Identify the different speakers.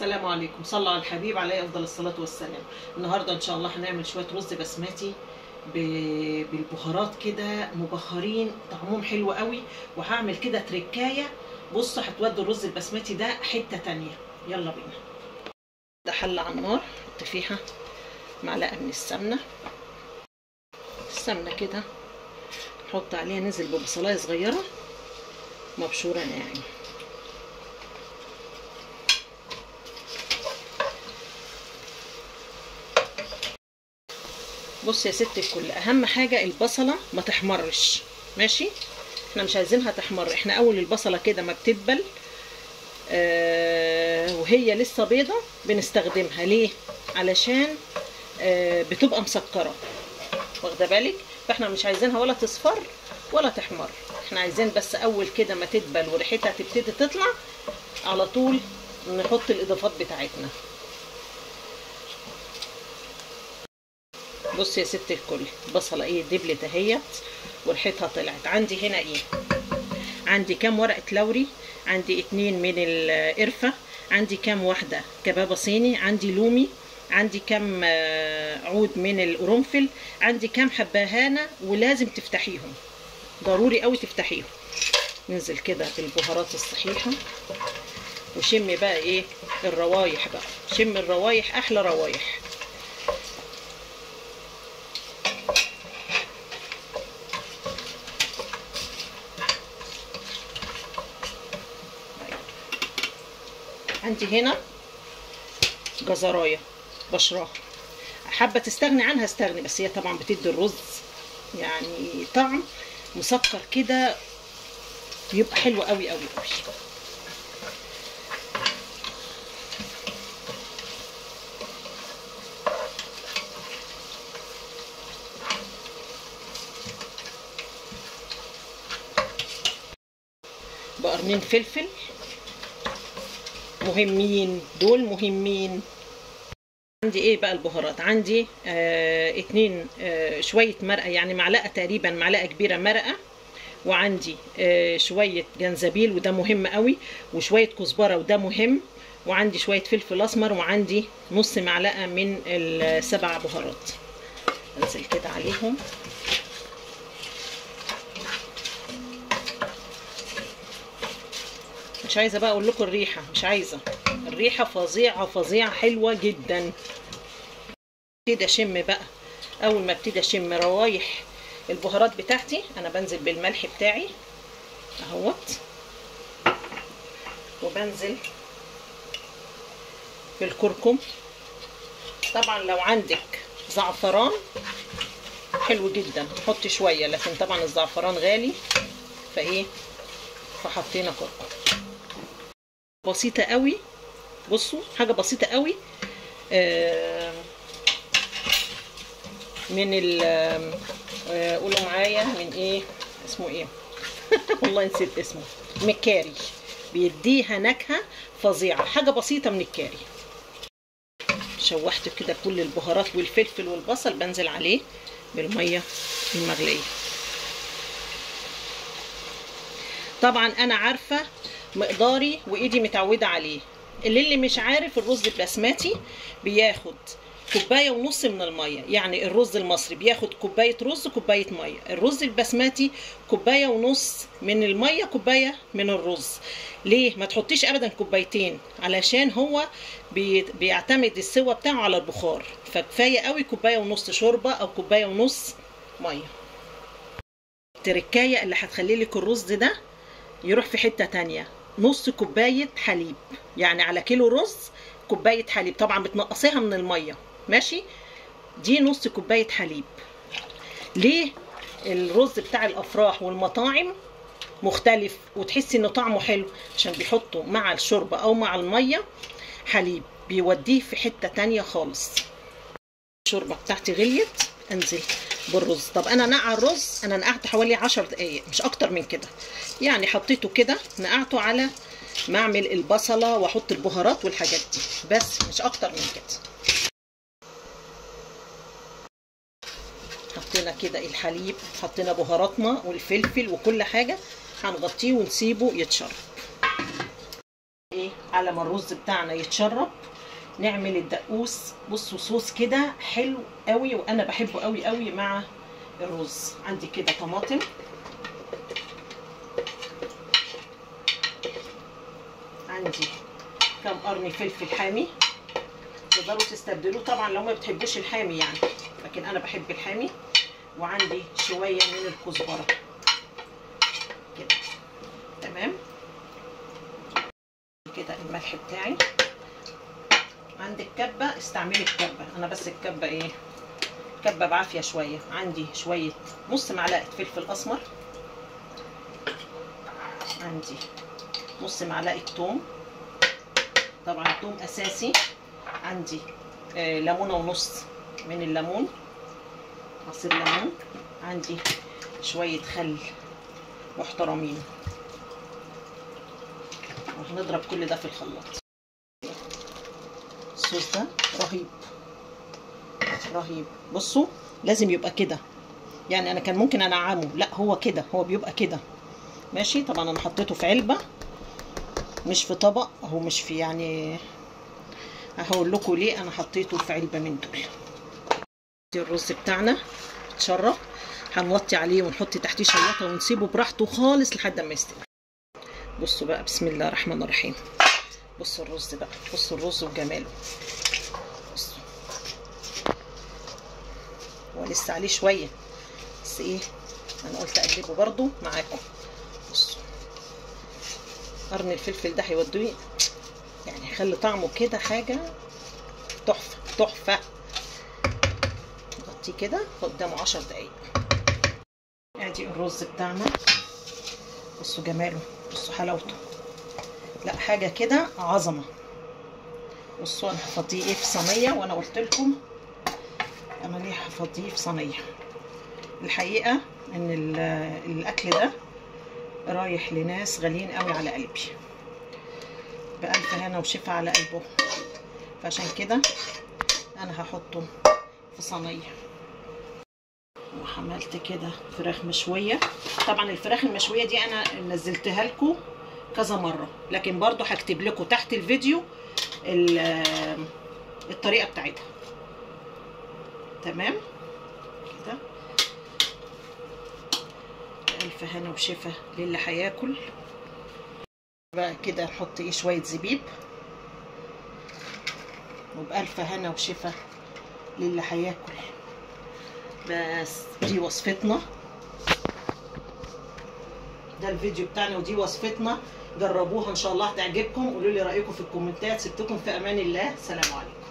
Speaker 1: السلام عليكم صلى على الحبيب عليه افضل الصلاه والسلام النهارده ان شاء الله هنعمل شويه رز بسمتي ب- بالبهارات كده مبهرين طعمهم حلو قوي وهعمل كده تركايه بصوا هتودوا الرز البسمتي ده حته تانية يلا بينا ده حله على النار حط فيها معلقه من السمنه السمنه كده نحط عليها نزل ببصلايه صغيره مبشوره ناعم بص يا ست الكل اهم حاجه البصله ما تحمرش ماشي احنا مش عايزينها تحمر احنا اول البصله كده ما بتدبل آه وهي لسه بيضه بنستخدمها ليه علشان آه بتبقى مسكره واخده بالك فاحنا مش عايزينها ولا تصفر ولا تحمر احنا عايزين بس اول كده ما تدبل وريحتها تبتدي تطلع على طول نحط الاضافات بتاعتنا بص يا ست الكل بصله ايه دبلت اهيت وريحتها طلعت عندي هنا ايه عندي كام ورقه لوري عندي اتنين من القرفه عندي كام واحده كبابه صيني عندي لومي عندي كام عود من القرنفل عندي كام حبهانه ولازم تفتحيهم ضروري قوي تفتحيهم ننزل كده بالبهارات الصحيحه وشمي بقى ايه الروايح بقى شم الروايح احلى روايح عندي هنا جزرايه بشراها حابه تستغني عنها استغني بس هي طبعا بتدي الرز يعني طعم مسكر كده بيبقى حلو قوي قوي قوي بقرنين فلفل مهمين دول مهمين عندي ايه بقى البهارات عندي آه اتنين آه شوية مرقة يعني معلقة تقريبا معلقة كبيرة مرقة وعندي آه شوية جنزبيل وده مهم قوي وشوية كزبرة وده مهم وعندي شوية فلفل اسمر وعندي نص معلقة من السبع بهارات انزل كده عليهم مش عايزه بقى اقول لكم الريحه مش عايزه الريحه فظيعه فظيعه حلوه جدا ابتدي اشم بقى اول ما ابتدي اشم روايح البهارات بتاعتي انا بنزل بالملح بتاعي اهوت وبنزل بالكركم طبعا لو عندك زعفران حلو جدا حطي شويه لكن طبعا الزعفران غالي فايه فحطينا كركم بسيطة قوي بصوا حاجة بسيطة قوي آه من ال آه قولوا معايا من ايه اسمه ايه والله نسيت اسمه مكاري بيديها نكهة فظيعة حاجة بسيطة من الكاري شوحت كده كل البهارات والفلفل والبصل بنزل عليه بالمية المغلية طبعا انا عارفه مقداري وايدي متعوده عليه اللي اللي مش عارف الرز البسمتي بياخد كوبايه ونص من الميه يعني الرز المصري بياخد كوبايه رز كوبايه ميه الرز البسمتي كوبايه ونص من الميه كوبايه من الرز ليه ما تحطيش ابدا كوبايتين علشان هو بي... بيعتمد السوى بتاعه على البخار فكفايه قوي كوبايه ونص شوربه او كوبايه ونص ميه التركايه اللي هتخلي لك الرز ده يروح في حته تانية نص كوبايه حليب يعني على كيلو رز كوبايه حليب طبعا بتنقصيها من الميه ماشي دي نص كوبايه حليب ليه الرز بتاع الافراح والمطاعم مختلف وتحسي انه طعمه حلو عشان بيحطوا مع الشوربه او مع الميه حليب بيوديه في حته تانية خالص الشوربه بتاعتي غليت انزل بالرز طب انا نقع الرز انا نقعت حوالي عشر دقايق مش اكتر من كده يعني حطيته كده نقعته على ما اعمل البصله واحط البهارات والحاجات دي بس مش اكتر من كده حطينا كده الحليب حطينا بهاراتنا والفلفل وكل حاجه هنغطيه ونسيبه يتشرب ايه على ما الرز بتاعنا يتشرب نعمل الدقوس بصوا صوص كده حلو قوي وانا بحبه قوي قوي مع الرز عندي كده طماطم عندي كام قرن فلفل حامي تقدروا تستبدلوه طبعا لو ما بتحبوش الحامي يعني لكن انا بحب الحامي وعندي شويه من الكزبره كده تمام كده الملح بتاعي عندك كبه استعملي الكبه انا بس الكبه ايه كبه بعافيه شويه عندي شويه نص معلقه فلفل اسمر عندي نص معلقه توم طبعا التوم اساسي عندي آه ليمونه ونص من الليمون عصير ليمون عندي شويه خل محترمين وهنضرب كل ده في الخلاط الصوص ده رهيب رهيب بصوا لازم يبقى كده يعني انا كان ممكن انعمه لا هو كده هو بيبقى كده ماشي طبعا انا حطيته في علبه مش في طبق اهو مش في يعني هقول لكم ليه انا حطيته في علبه من دول دي الرز بتاعنا اتشرب هنوطي عليه ونحط تحتيه شياطه ونسيبه براحته خالص لحد ما يستوي بصوا بقى بسم الله الرحمن الرحيم بصوا الرز بقى بصوا الرز وجماله بصوا هو لسه عليه شويه بس ايه انا قلت اقلبه برضو معاكم بصوا قرن الفلفل ده هيوديه يعني يخلي طعمه كده حاجه تحفه تحفه نغطيه كده قدامه عشر دقايق ادي الرز بتاعنا بصوا جماله بصوا حلاوته لا حاجه كده عظمه بصوا انا هفضيه ايه في صينيه وانا قلت لكم انا ليه هفضيه في صينيه الحقيقه ان الاكل ده رايح لناس غاليين قوي على قلبي بألف هنا وشفا على قلبهم فعشان كده انا هحطه في صينيه وعملت كده فراخ مشويه طبعا الفراخ المشويه دي انا نزلتها لكم كذا مره لكن برضو هكتب لكم تحت الفيديو الطريقه بتاعتها تمام كده الف هنا وشفا للي هياكل بقى كده نحط ايه شويه زبيب وبألف هنا وشفا للي هياكل بس دي وصفتنا ده الفيديو بتاعنا ودي وصفتنا جربوها ان شاء الله هتعجبكم قولوا لي رايكم في الكومنتات سبتكم في امان الله سلام عليكم